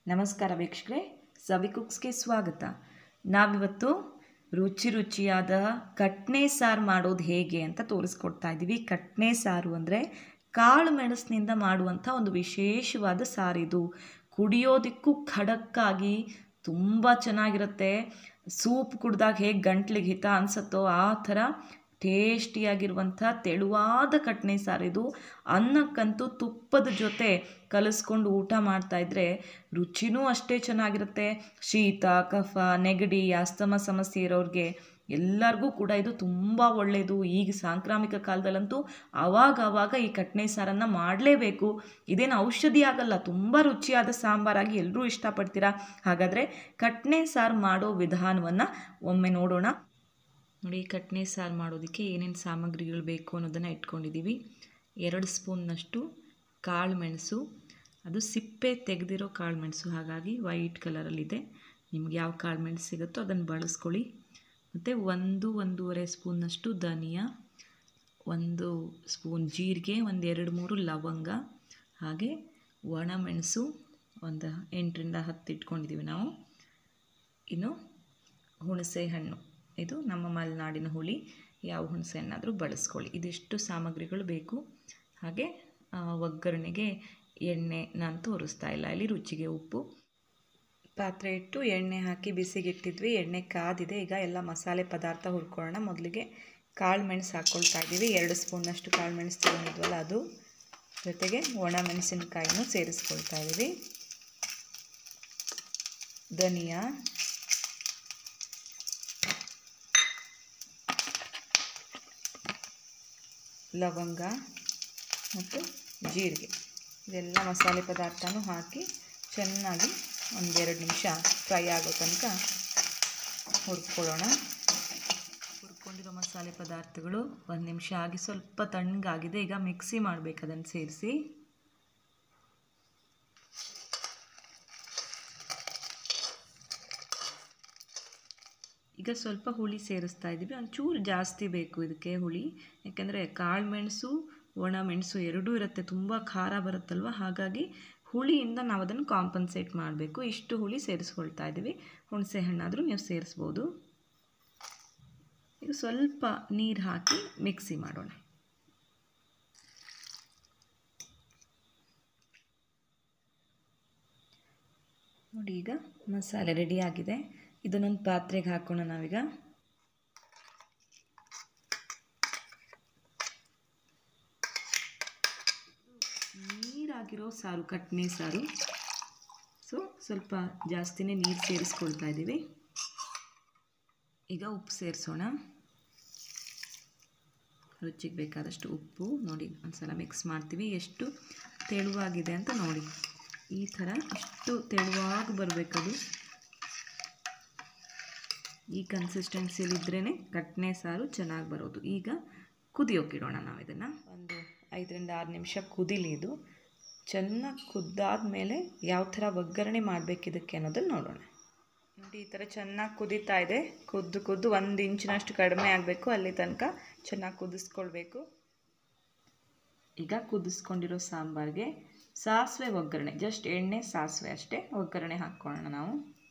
ನಮಸ್ಕಾರ ವೀಕ್ಷಕರೇ ಸವಿ ಕುಕ್ಸ್ಗೆ ಸ್ವಾಗತ ನಾವಿವತ್ತು ರುಚಿ ರುಚಿಯಾದ ಕಟ್ನೆ ಸಾರು ಮಾಡೋದು ಹೇಗೆ ಅಂತ ತೋರಿಸ್ಕೊಡ್ತಾ ಇದ್ದೀವಿ ಕಟ್ನೆ ಸಾರು ಅಂದರೆ ಕಾಳು ಮೆಣಸಿನಿಂದ ಮಾಡುವಂಥ ಒಂದು ವಿಶೇಷವಾದ ಸಾರಿದು ಕುಡಿಯೋದಕ್ಕೂ ಖಡಕ್ಕಾಗಿ ತುಂಬ ಚೆನ್ನಾಗಿರುತ್ತೆ ಸೂಪ್ ಕುಡ್ದಾಗ ಹೇಗೆ ಗಂಟ್ಲಿಗೆ ಹಿತ ಅನಿಸುತ್ತೋ ಆ ಥರ ಟೇಸ್ಟಿಯಾಗಿರುವಂಥ ತೆಳುವಾದ ಕಟ್ನೆ ಸಾರಿದು ಅನ್ನಕ್ಕಂತೂ ತುಪ್ಪದ ಜೊತೆ ಕಲಿಸ್ಕೊಂಡು ಊಟ ಮಾಡ್ತಾಯಿದ್ರೆ ರುಚಿನೂ ಅಷ್ಟೇ ಚೆನ್ನಾಗಿರುತ್ತೆ ಶೀತ ಕಫ ನೆಗಡಿ ಅಸ್ತಮ ಸಮಸ್ಯೆ ಇರೋರಿಗೆ ಎಲ್ಲರಿಗೂ ಕೂಡ ಇದು ತುಂಬ ಒಳ್ಳೆಯದು ಈಗ ಸಾಂಕ್ರಾಮಿಕ ಕಾಲದಲ್ಲಂತೂ ಆವಾಗ ಆವಾಗ ಈ ಕಟ್ನೆ ಸಾರನ್ನು ಮಾಡಲೇಬೇಕು ಇದೇನು ಔಷಧಿ ಆಗಲ್ಲ ತುಂಬ ರುಚಿಯಾದ ಸಾಂಬಾರಾಗಿ ಎಲ್ಲರೂ ಇಷ್ಟಪಡ್ತೀರಾ ಹಾಗಾದರೆ ಕಟ್ನೆ ಸಾರು ಮಾಡೋ ವಿಧಾನವನ್ನು ಒಮ್ಮೆ ನೋಡೋಣ ನೋಡಿ ಕಟ್ನೆ ಸಾರು ಮಾಡೋದಕ್ಕೆ ಏನೇನು ಸಾಮಗ್ರಿಗಳು ಬೇಕು ಅನ್ನೋದನ್ನು ಇಟ್ಕೊಂಡಿದ್ದೀವಿ ಎರಡು ಸ್ಪೂನ್ನಷ್ಟು ಕಾಳು ಮೆಣಸು ಅದು ಸಿಪ್ಪೆ ತೆಗೆದಿರೋ ಕಾಳು ಮೆಣಸು ಹಾಗಾಗಿ ವೈಟ್ ಕಲರಲ್ಲಿದೆ ನಿಮ್ಗೆ ಯಾವ ಕಾಳು ಮೆಣಸು ಸಿಗುತ್ತೋ ಅದನ್ನು ಬಳಸ್ಕೊಳ್ಳಿ ಮತ್ತು ಒಂದು ಒಂದೂವರೆ ಸ್ಪೂನ್ನಷ್ಟು ಧನಿಯಾ ಒಂದು ಸ್ಪೂನ್ ಜೀರಿಗೆ ಒಂದು ಎರಡು ಮೂರು ಲವಂಗ ಹಾಗೆ ಒಣಮೆಣಸು ಒಂದು ಎಂಟರಿಂದ ಹತ್ತು ಇಟ್ಕೊಂಡಿದ್ದೀವಿ ನಾವು ಇನ್ನು ಹುಣಸೆ ಹಣ್ಣು ಇದು ನಮ್ಮ ಮಲೆನಾಡಿನ ಹುಳಿ ಯಾವ ಹುಣಸೆ ಹಣ್ಣಾದರೂ ಬಳಸ್ಕೊಳ್ಳಿ ಇದಿಷ್ಟು ಸಾಮಗ್ರಿಗಳು ಬೇಕು ಹಾಗೆ ಒಗ್ಗರಣೆಗೆ ಎಣ್ಣೆ ನಾನು ತೋರಿಸ್ತಾ ಇಲ್ಲ ಇಲ್ಲಿ ರುಚಿಗೆ ಉಪ್ಪು ಪಾತ್ರೆ ಇಟ್ಟು ಎಣ್ಣೆ ಹಾಕಿ ಬಿಸಿಗಿಟ್ಟಿದ್ವಿ ಎಣ್ಣೆ ಕಾದಿದೆ ಈಗ ಎಲ್ಲ ಮಸಾಲೆ ಪದಾರ್ಥ ಹುರ್ಕೊಳ್ಳೋಣ ಮೊದಲಿಗೆ ಕಾಳು ಮೆಣಸು ಹಾಕ್ಕೊಳ್ತಾ ಇದ್ದೀವಿ ಎರಡು ಸ್ಪೂನಷ್ಟು ಕಾಳು ಮೆಣಸು ತೊಗೊಂಡಿದ್ವಲ್ಲ ಅದು ಜೊತೆಗೆ ಒಣ ಮೆಣಸಿನಕಾಯಿನೂ ಸೇರಿಸ್ಕೊಳ್ತಾ ಇದ್ದೀವಿ ಧನಿಯಾ ಲವಂಗ ಮತ್ತು ಜೀರಿಗೆ ಇದೆಲ್ಲ ಮಸಾಲೆ ಪದಾರ್ಥನೂ ಹಾಕಿ ಚೆನ್ನಾಗಿ ಒಂದೆರಡು ನಿಮಿಷ ಫ್ರೈ ಆಗೋ ತನಕ ಹುರ್ಕೊಳ್ಳೋಣ ಹುರ್ಕೊಂಡಿರೋ ಮಸಾಲೆ ಪದಾರ್ಥಗಳು ಒಂದು ನಿಮಿಷ ಆಗಿ ಸ್ವಲ್ಪ ತಣ್ಣಗಾಗಿದೆ ಈಗ ಮಿಕ್ಸಿ ಮಾಡಬೇಕು ಅದನ್ನು ಸೇರಿಸಿ ಈಗ ಸ್ವಲ್ಪ ಹುಳಿ ಸೇರಿಸ್ತಾ ಇದ್ದೀವಿ ಒಂಚೂರು ಜಾಸ್ತಿ ಬೇಕು ಇದಕ್ಕೆ ಹುಳಿ ಯಾಕೆಂದರೆ ಕಾಳು ಮೆಣಸು ಒಣ ಮೆಣಸು ಎರಡೂ ಇರುತ್ತೆ ತುಂಬ ಖಾರ ಬರುತ್ತಲ್ವ ಹಾಗಾಗಿ ಹುಳಿಯಿಂದ ನಾವು ಅದನ್ನು ಕಾಂಪನ್ಸೇಟ್ ಮಾಡಬೇಕು ಇಷ್ಟು ಹುಳಿ ಸೇರಿಸ್ಕೊಳ್ತಾ ಇದ್ದೀವಿ ಹುಣಸೆ ಹಣ್ಣಾದರೂ ನೀವು ಸೇರಿಸ್ಬೋದು ಈಗ ಸ್ವಲ್ಪ ನೀರು ಹಾಕಿ ಮಿಕ್ಸಿ ಮಾಡೋಣ ನೋಡಿ ಈಗ ಮಸಾಲೆ ರೆಡಿಯಾಗಿದೆ ಇದನ್ನೊಂದು ಪಾತ್ರೆಗೆ ಹಾಕೋಣ ನಾವೀಗ ನೀರಾಗಿರೋ ಸಾರು ಕಟ್ನೆ ಸಾರು ಸೊ ಸ್ವಲ್ಪ ಜಾಸ್ತಿನೇ ನೀರು ಸೇರಿಸ್ಕೊಳ್ತಾ ಇದ್ದೀವಿ ಈಗ ಉಪ್ಪು ಸೇರಿಸೋಣ ರುಚಿಗೆ ಬೇಕಾದಷ್ಟು ಉಪ್ಪು ನೋಡಿ ಒಂದ್ಸಲ ಮಿಕ್ಸ್ ಮಾಡ್ತೀವಿ ಎಷ್ಟು ತೆಳುವಾಗಿದೆ ಅಂತ ನೋಡಿ ಈ ಥರ ಇಷ್ಟು ತೆಳುವಾಗಿ ಬರಬೇಕದು ಈ ಕನ್ಸಿಸ್ಟೆನ್ಸಿಲಿದ್ರೇ ಕಟ್ನೆ ಸಾರು ಚೆನ್ನಾಗಿ ಬರೋದು ಈಗ ಕುದಿಯೋಕ್ಕಿಡೋಣ ನಾವು ಇದನ್ನು ಒಂದು ಐದರಿಂದ ಆರು ನಿಮಿಷ ಕುದಿಲಿ ಇದು ಚೆನ್ನಾಗಿ ಕುದ್ದಾದ ಮೇಲೆ ಯಾವ ಥರ ಒಗ್ಗರಣೆ ಮಾಡಬೇಕು ಇದಕ್ಕೆ ಅನ್ನೋದನ್ನು ನೋಡೋಣ ನೋಡಿ ಈ ಥರ ಚೆನ್ನಾಗಿ ಕುದೀತಾ ಇದೆ ಕುದ್ದು ಕುದ್ದು ಒಂದು ಇಂಚಿನಷ್ಟು ಕಡಿಮೆ ಆಗಬೇಕು ಅಲ್ಲಿ ತನಕ ಚೆನ್ನಾಗಿ ಕುದಿಸ್ಕೊಳ್ಬೇಕು ಈಗ ಕುದಿಸ್ಕೊಂಡಿರೋ ಸಾಂಬಾರಿಗೆ ಸಾಸಿವೆ ಒಗ್ಗರಣೆ ಜಸ್ಟ್ ಎಣ್ಣೆ ಸಾಸಿವೆ ಅಷ್ಟೇ ಒಗ್ಗರಣೆ ಹಾಕ್ಕೊಳ್ಳೋಣ ನಾವು